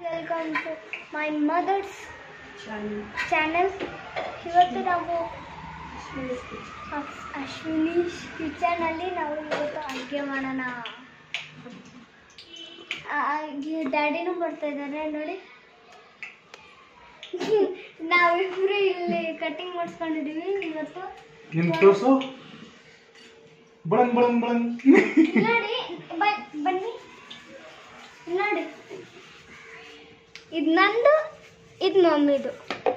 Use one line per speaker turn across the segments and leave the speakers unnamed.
Welcome to my mother's channel ಇವತ್ತು ನಾವು ಅಶ್- ಅಶ್ವಿನೀಶ್ ಕಿಚನಲ್ಲಿ ನಾವು ಇವತ್ತು ಅಡುಗೆ ಮಾಡೋಣ ಡ್ಯಾಡಿನೂ ಬರ್ತಾ ಇದ್ದಾರೆ ನೋಡಿ ನಾವಿಬ್ರು ಇಲ್ಲಿ ಕಟಿಂಗ್ ಮಾಡಿಸ್ಕೊಂಡಿದ್ದೀವಿ ಇವತ್ತು
ನಿನ್ ತೋರ್ಸು ಬಳಂಗ್ ಬಳಂಗ್ ಬಳಂಗ್
ನೋಡಿ ಬ- ಬನ್ನಿ ನೋಡಿ ಇದು ನಂದು ಇದು ಮಮ್ಮಿದು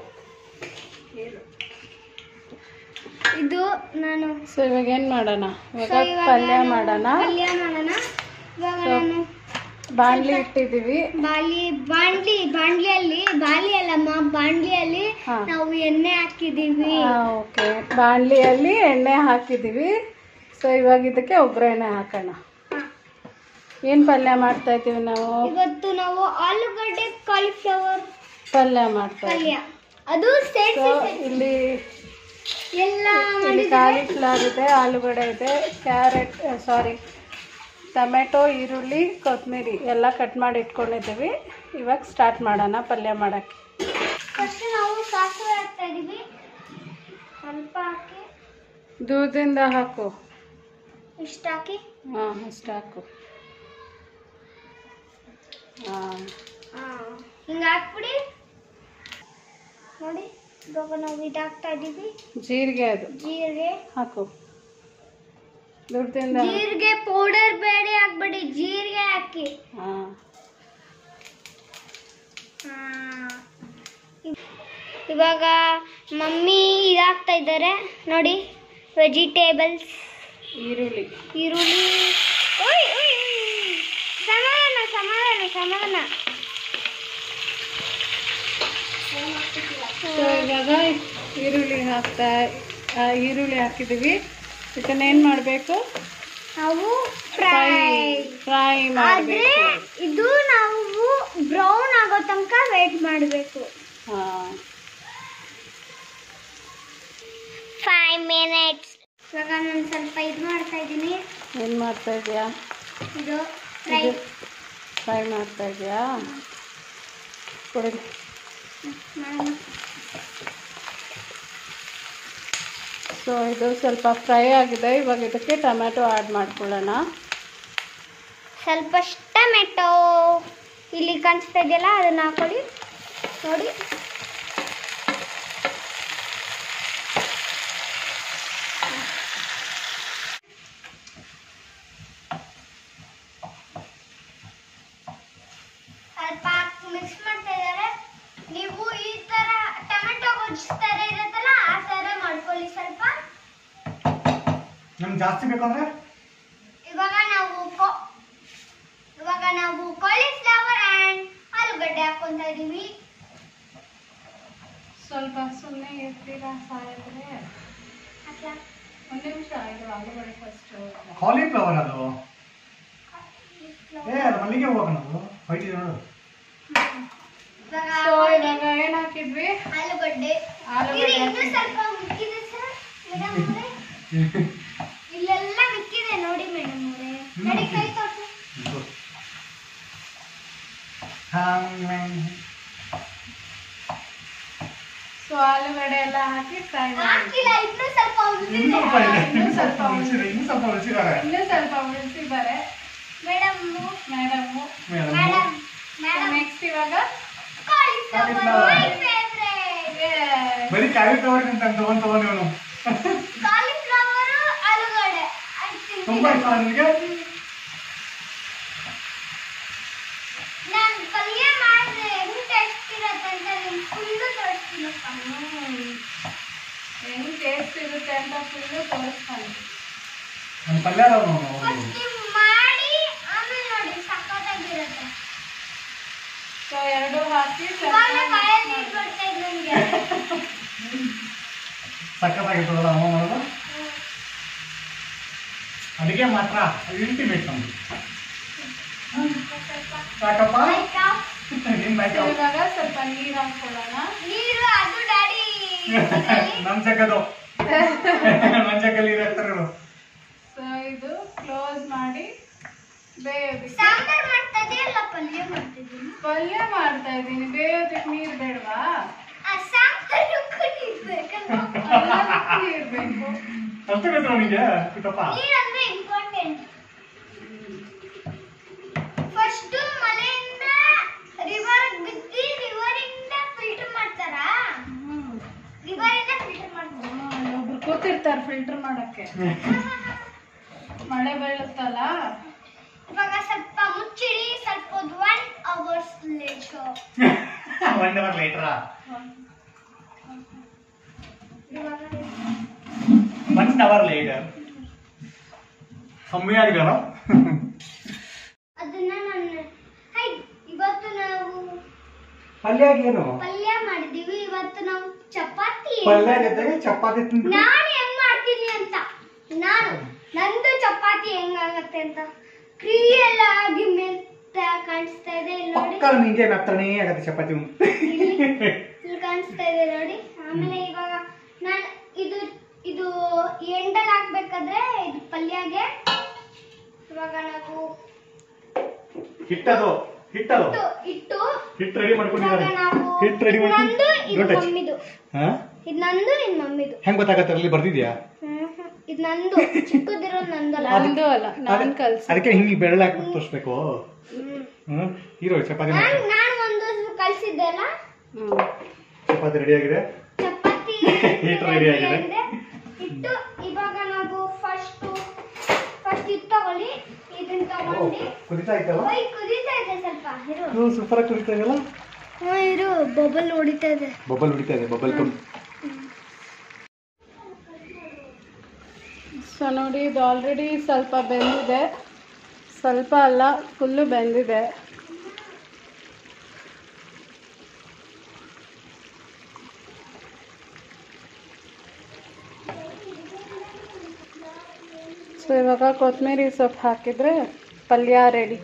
ಇದು ನಾನು
ಸೊ ಇವಾಗ ಏನು ಮಾಡೋಣ
ಸೊ
ಇವಾಗ
ಇವಾಗ
ಪಲ್ಯ
ನಾನು
ಮಾಡೋಣ
ಪಲ್ಯ ಮಾಡೋಣ ಇವಾಗ
ಸೊ,
ನಾನು
ಬಾಣಲಿ ಇಟ್ಟಿದ್ದೀವಿ
ಬಾಲಿ ಬಾಂಡ್ಲಿ ಬಾಂಡ್ಲಿಯಲ್ಲಿ ಬಾಲಿ ಅಲ್ಲಮ್ಮ ಬಾಂಡ್ಲಿಯಲ್ಲಿ
ಹಾ.
ನಾವು ಎಣ್ಣೆ ಹಾಕಿದ್ದೀವಿ
ಓಕೆ ಬಾಣಲಿಯಲ್ಲಿ ಎಣ್ಣೆ ಹಾಕಿದ್ದೀವಿ ಸೊ ಇವಾಗ ಇದಕ್ಕೆ ಒಗ್ಗರಣೆ ಹಾಕೋಣ
ಹಾ.
ಏನು ಪಲ್ಯ ಮಾಡ್ತಾ ಇದ್ದೀವಿ ನಾವು
ಇವತ್ತು ನಾವು ಆಲೂಗಡ್ಡೆ ಕಾಲಿಫ್ಲವರ್
ಪಲ್ಯ ಮಾಡ್ತಾ
ಪಲ್ಯ
ಇದ್ದೀವಿ
ಅದು ಸೇರ್ಸಿ
ಸೊ
ಸೇರ್ಸಿ
ಇಲ್ಲಿ
ಎಲ್ಲ
ಇಲ್ಲಿ
ಮಾಡಿದ್ದೀವಿ
ಕಾಲಿಫ್ಲವರ್ ಇದೆ ಆಲೂಗಡ್ಡೆ ಇದೆ ಕ್ಯಾರೆಟ್ ಸಾರಿ ಟೊಮೆಟೊ ಈರುಳ್ಳಿ ಕೊತ್ತಂಬರಿ ಎಲ್ಲ ಕಟ್ ಮಾಡಿ ಇಟ್ಕೊಂಡಿದ್ದೀವಿ ಇವಾಗ ಸ್ಟಾರ್ಟ್ ಮಾಡೋಣ ಪಲ್ಯ ಮಾಡೋಕ್ಕೆ
ಫಸ್ಟ್ ನಾವು ಸಾಸಿವೆ ಹಾಕ್ತಾ ಇದೀವಿ ಸ್ವಲ್ಪ ಹಾಕಿ
ದೂರದಿಂದ ಹಾಕು
ಇಷ್ಟ ಹಾಕಿ
ಹಾಂ ಅಷ್ಟು ಹಾಕು ಹಾಂ
ಹಿಂಗೆ ಹಾಕ್ಬಿಡಿ ನೋಡಿ ಇವಾಗ ನಾವು ಇದು ಹಾಕ್ತಾ ಇದೀವಿ
ಜೀರಿಗೆ ಅದು
ಜೀರಿಗೆ
ಹಾಕು ದುಡ್ಡಿಂದ
ಜೀರಿಗೆ ಪೌಡರ್ ಬೇಡ ಹಾಕ್ಬೇಡಿ ಜೀರಿಗೆ ಹಾಕಿ
ಹಾಂ
ಹಾ. ಇವಾಗ ಮಮ್ಮಿ ಇದಾಗ್ತಾ ಇದ್ದಾರೆ ನೋಡಿ ವೆಜಿಟೇಬಲ್ಸ್
ಈರುಳ್ಳಿ
ಈರುಳ್ಳಿ ಓಯ್ ಓಯ್ ಓಯ್. ಸಮಾಧಾನ ಸಮಾಧಾನ ಸಮಾಧಾನ
ಸೊ ಇವಾಗ ಈರುಳ್ಳಿ ಹಾಕ್ತಾ ಆ, ಈರುಳ್ಳಿ ಹಾಕಿದ್ದೀವಿ ಇದನ್ನೇನು ಮಾಡಬೇಕು
ನಾವು ಫ್ರೈ
ಫ್ರೈ
ಆದ್ರೆ
ಮಾಡಬೇಕು
ಇದು ನಾವು ಬ್ರೌನ್ ಆಗೋ ತನಕ ವೇಟ್ ಮಾಡಬೇಕು
ಹಾಂ
ಫೈವ್ ಮಿನಿಟ್ಸ್ ಇವಾಗ ನಾನು ಸ್ವಲ್ಪ ಇದು ಮಾಡ್ತಾ ಇದ್ದೀನಿ
ಏನು ಮಾಡ್ತಾ ಇದೆಯಾ
ಇದು ಫ್ರೈ
ಇದು ಫ್ರೈ ಮಾಡ್ತಾ ಇದೆಯಾ ಕೊಡಿ
ಮಾಡೋಣ
ಸೊ ಇದು ಸ್ವಲ್ಪ ಫ್ರೈ ಆಗಿದೆ ಇವಾಗ ಇದಕ್ಕೆ ಟೊಮ್ಯಾಟೊ ಆ್ಯಡ್ ಮಾಡ್ಕೊಳ್ಳೋಣ
ಸ್ವಲ್ಪ ಟೊಮೆಟೊ ಇಲ್ಲಿ ಕಾಣಿಸ್ತಾ ಇದೆಯಲ್ಲ ಅದನ್ನ ಹಾಕೊಳ್ಳಿ ನೋಡಿ ಸ್ವಲ್ಪ ಮಿಕ್ಸ್ ಮಾಡ್ತಾ ಇದ್ದಾರೆ ನೀವು ಈ ತರ ಟೊಮೆಟೊ ಗೊಜ್ಜು ತರ ಇರುತ್ತಲ್ಲ ಆ ತರ ಮಾಡ್ಕೊಳ್ಳಿ ಸ್ವಲ್ಪ
ನಮ್ಗೆ ಜಾಸ್ತಿ ಬೇಕಂದ್ರೆ
ಇವಾಗ ನಾವು ಕೊ- ಇವಾಗ ನಾವು ಕಾಲಿಫ್ಲವರ್ ಅಂಡ್ ಆಲೂಗಡ್ಡೆ ಹಾಕೊಂತ ಇದೀವಿ
ಸ್ವಲ್ಪ ಸುಮ್ಮನೆ ಇರ್ತೀರಾ ಸಾಯಿದ್ರೆ
ಹಾಕ್ಲಾ?
ಒಂದು ನಿಮಿಷ ಇದು ಆಲೂಗಡ್ಡೆ ಫಸ್ಟು
ಕಾಲಿಫ್ಲವರ್ ಅದು ಏ ಅದು ಮಲ್ಲಿಗೆ ಹೂವು ನಾವು ವೈಟ್ ಇದೆ ನೋಡು
ಇವಾಗ
ಸೊ
ಆಲೂಗಡ್ಡೆ-
ಇವಾಗ ಏನು ಹಾಕಿದ್ವಿ
ಆಲೂಗಡ್ಡೆ
ಆಲೂಗಡ್ಡೆ
ಇದು ಇನ್ನೂ
ಹಾಕಿದ್ವಿ.
ಸ್ವಲ್ಪ ಮಿಕ್ಕಿದೆ ಸರ್ ಮೇಡಮ್ ಅವರೇ ಇಲ್ಲೆಲ್ಲ ಮಿಕ್ಕಿದೆ ನೋಡಿ ಮೇಡಮ್ ಅವರೇ
ಹ್ಮ್.
ನೋಡಿ ಕೈ ತೋರ್ಸು
ಸೊ ಆಲೂಗಡ್ಡೆ ಎಲ್ಲ ಹಾಕಿ ಫ್ರೈ ಮಾಡಿ
ಹಾಕಿಲ್ಲ ಇನ್ನೂ ಸ್ವಲ್ಪ ಉಳಿದಿದೆ
ಇನ್ನೂ ಸ್ವಲ್ಪ ಇದೆ
ಇನ್ನೂ
ಇನ್ನೂ
ಸ್ವಲ್ಪ
ಸ್ವಲ್ಪ ಉಳಿಸಿದೆ ಇನ್ನೂ ಸ್ವಲ್ಪ ಉಳಿಸಿದ್ದಾರೆ
ಇನ್ನೂ ಸ್ವಲ್ಪ ಉಳಿಸಿದ್ದಾರೆ
madam
madam
madam
madam madam
next ಇವಾಗ
ಕಾಲಿಫ್ಲವರ್
Cauliflower.
ಮೈ ಫೇವರೇಟ್
ಬರೀ ಕಾಲಿಫ್ಲವರ್ ಅಂತ ತಗೊಂಡ್ ತಗೊಂಡು ಇವನು
ಕಾಲಿಫ್ಲವರ್ ಆಲೂಗಡ್ಡೆ ಅದ್ ತಿಂತೀನಿ.
ತುಂಬಾ ಇಷ್ಟ ನಿಮಗೆ
ನಾನ್ ಪಲ್ಯ ಮಾಡಿದ್ರೆ ಹೆಂಗ್ ಟೇಸ್ಟ್ ಇರತ್ತೆ ಅಂತ ನಿಮ್ಗೆ ಫುಲ್ಲು ತೋರಿಸ್ತೀನಪ್ಪ
ಹೆಂಗ್ ಟೇಸ್ಟ್ ಇರುತ್ತೆ ಅಂತ ಫುಲ್ಲು ತೋರಿಸ್ತಾನೆ
ನನ್ನ ಪಲ್ಯ ಅದಾವ ನಾವು
ಫಸ್ಟ್ ನೀವು ಮಾಡಿ ಆಮೇಲೆ ನೋಡಿ ಸಖತ್ತಾಗಿರುತ್ತೆ
ಸೊ ಎರಡು ಹಾಕಿ
ಇವಾಗ ಬಾಯಲ್ಲಿ ನೀರ್
ಚೆನ್ನಾಗಿ
ಬರ್ತಾ ಇದೆ ನಂಗೆ
ಸಖತ್ತಾಗಿರ್ತದಲ್ಲ ಅಮ್ಮ ಮಾಡೋದು ಅಡಿಗೆ ಮಾತ್ರ ಅಲ್ಟಿಮೇಟ್ ನಮ್ದು ಸಾಕಪ್ಪ
ಆಯ್ತಾ?
ನಿನ್
So ಇವಾಗ ಸ್ವಲ್ಪ ನೀರು ಹಾಕೊಳ್ಳೋಣ
ನೀರು ಅದು ಡ್ಯಾಡಿ
ನಮ್ ಜಗದು ನನ್ ಜಗಲ್ಲಿ ಇರ್ತಾರೆ ಇವ್ರು.
ಸೊ ಇದು ಕ್ಲೋಸ್ ಮಾಡಿ ಬೇಯೋದಕ್ಕೆ
ಸಾಂಬಾರ್ ಮಾಡ್ತಾ ಇದೆಯಲ್ಲ ಪಲ್ಯ ಮಾಡ್ತಿದ್ದೀನಿ
ಪಲ್ಯ ಮಾಡ್ತಾ ಇದ್ದೀನಿ ಬೇಯೋದಕ್ಕೆ ನೀರು ಬೇಡವಾ
ಆ ಸಾಂಬಾರು ಕುಡಿಬೇಕಲ್ವಾ
ಎಲ್ಲದಕ್ಕೂ ನೀರು ಬೇಕು
ಅಷ್ಟು ಗೊತ್ತು ನಿಮಗೆ ಕಿಟ್ಟಪ್ಪ
ನೀರಂದ್ರೆ ಇಂಪಾರ್ಟೆಂಟ್ ಫಸ್ಟ್ ಮಳೆಯಿಂದ ರಿವರ್ ಬಿದ್ದು ರಿವರ್ ಇಂದ ಫಿಲ್ಟರ್ ಮಾಡ್ತಾರಾ
ಹ್ಮ್
ರಿವರ್ ಇಂದ ಫಿಲ್ಟರ್ ಮಾಡ್ತಾರೆ
ಒಬ್ರು ಕೂತಿರ್ತಾರೆ ಫಿಲ್ಟರ್ ಮಾಡಕ್ಕೆ ಮಳೆ ಬೀಳುತ್ತಲ್ಲ
ಇವಾಗ ಸ್ವಲ್ಪ ಮುಚ್ಚಿಡಿ ಸ್ವಲ್ಪ ಹೊತ್ತು one hours late
one hour ಲೈಟ್ರಾ ಒನ್ ಅವರ್ ಲೈಟ್ ಕಮ್ಮಿ ಆಗಿದೆಯಲ್ಲ
ಅದನ್ನ ನಾನು ಹೈ ಇವತ್ತು ನಾವು
ಪಲ್ಯ ಏನು
ಪಲ್ಯ ಮಾಡಿದೀವಿ ಇವತ್ತು ನಾವು ಚಪಾತಿ
ಪಲ್ಯ ಜೊತೆಗೆ ಚಪಾತಿ ತಿಂದು
ನಾನು ಹೆಂಗ್ ಮಾಡ್ತೀನಿ ಅಂತ ನಾನು ನಂದು ಚಪಾತಿ ಹೆಂಗಾಗತ್ತೆ ಅಂತ ಕ್ರಿಯೆಲ್ಲ ಆಗಿ ಮೆತ್ತ ಕಾಣಿಸ್ತಾ ಇದೆ ಇಲ್ಲಿ ನೋಡಿ
ಪಕ್ಕ ನಿಂಗೆ ಮೆತ್ತನೇ ಆಗತ್ತೆ ಚಪಾತಿ ಉಂಟು
ಇಲ್ಲಿ ಕಾಣಿಸ್ತಾ ಇದೆ ನೋಡಿ ಆಮೇಲೆ ಇವಾಗ ನಾನು ಇದು ಇದು ಎಂಡಲ್ಲಿ ಹಾಕ್ಬೇಕಾದ್ರೆ ಇದು ಪಲ್ಯಗೆ ಇವಾಗ ನಾವು
ಹಿಟ್ಟದು ಹಿಟ್ಟದು
ಇಟ್ಟು ಇಟ್ಟು
ಹಿಟ್ಟು ರೆಡಿ
ಇವಾಗ
ಮಾಡ್ಕೊಂಡಿದ್ದಾರೆ
ನಾವು
ಹಿಟ್ಟು ರೆಡಿ
ಇದು ನಂದು ಇದು
ಮಾಡ್ಕೊಂಡು
ಮಮ್ಮಿದು
ಹಾ
ಇದು ನಂದು ಇದು ಮಮ್ಮಿದು
ಹೆಂಗ್ ಗೊತ್ತಾಗತ್ತೆ ಅಲ್ಲಿ ಬರ್ದಿದ್ಯಾ
ಹ್ಮ್ ಹ್ಮ್. ಇದು ನಂದು ಚಿಕ್ಕದಿರೋದು ನಂದಲ್ಲ
ನಂದು ಅಲ್ಲ ನಾನು ಕಲ್ಸಿ
ಅದಕ್ಕೆ ಹಿಂಗೆ ಬೆರಳು ಹಾಕ್ಬಿಟ್ಟು ತೋರಿಸ್ಬೇಕು
ಹ್ಮ್.
ಹ್ಮ್ ಹೀರೋ ಚಪಾತಿ
ನಾನ್
ಮಾಡ್ತಾರೆ
ನಾನು ಒಂದು ಕಳ್ಸಿದ್ದೆ ಅಲ್ಲ
ಹ್ಮ್
ಚಪಾತಿ ರೆಡಿ ಆಗಿದೆ
ಚಪಾತಿ
ಹಿಟ್ಟು ready ಆಗಿದೆ.
ಇಟ್ಟು ಇವಾಗ ನಾವು ಫಸ್ಟ್ ಫಸ್ಟ್ ಇದು ತಗೊಳ್ಳಿ ಇದನ್ನ ತಗೊಂಡು
ಕುದಿತಾ ಇತ್ತಲ್ಲ
ಓಯ್ ಕುದೀತಾ ಇದೆ ಸ್ವಲ್ಪ ಇರು
ಸೂಪರ್ ಆಗಿ ಕುದಿತಾ ಇದೆಯಲ್ಲ
ಹ್ಞೂ ಇರು ಬಬಲ್ ಹೊಡಿತಾ ಇದೆ
ಬಬಲ್ ಹೊಡಿತಾ ಇದೆ ಬಬಲ್ ಕಮ್
ಸೊ ನೋಡಿ ಇದು ಆಲ್ರೆಡಿ ಸ್ವಲ್ಪ ಬೆಂದಿದೆ ಸ್ವಲ್ಪ ಅಲ್ಲ ಫುಲ್ಲು ಬೆಂದಿದೆ ಸೊ ಇವಾಗ ಕೊತ್ತಂಬರಿ ಸೊಪ್ಪು ಹಾಕಿದರೆ ಪಲ್ಯ ರೆಡಿ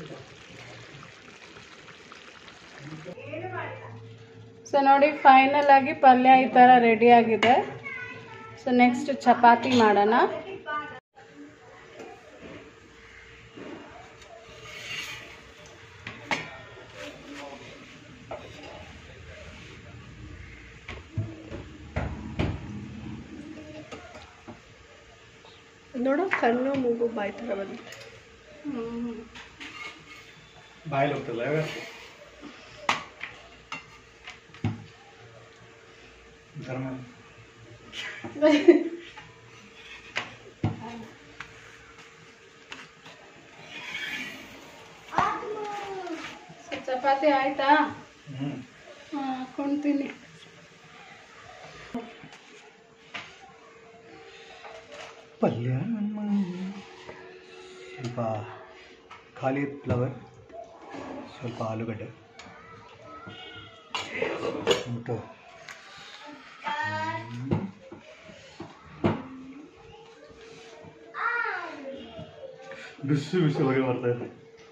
ಸೊ ನೋಡಿ ಫೈನಲ್ ಆಗಿ ಪಲ್ಯ ಈ ಥರ ರೆಡಿ ಆಗಿದೆ ಸೊ ನೆಕ್ಸ್ಟ್ ಚಪಾತಿ ಮಾಡೋಣ ನೋಡು ಕಣ್ಣು ಮೂಗು ಬಾಯಿ ಥರ ಬಂದಿದೆ
ಬಾಯಲ್ಲಿ ಹೋಗ್ತಲ್ಲ ಇವಾಗ ಗರಂ ಆಗಿ.
ಸೊ ಚಪಾತಿ ಆಯ್ತಾ
ಹ್ಮ್
ಹಾಕ್ಕೊಂತೀನಿ
ಪಲ್ಯ ನಮ್ಮ ಸ್ವಲ್ಪ ಖಾಲಿ ಫ್ಲವರ್ ಸ್ವಲ್ಪ ಆಲೂಗಡ್ಡೆ ಮತ್ತು ಬಿಸಿ ಬಿಸಿ ಹೊಗೆ ಬರ್ತಾ ಇದೆ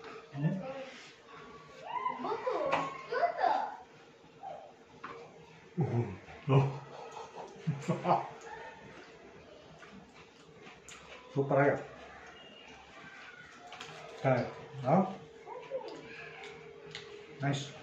ಸೂಪರ್ ಆಗ ನೈಸ್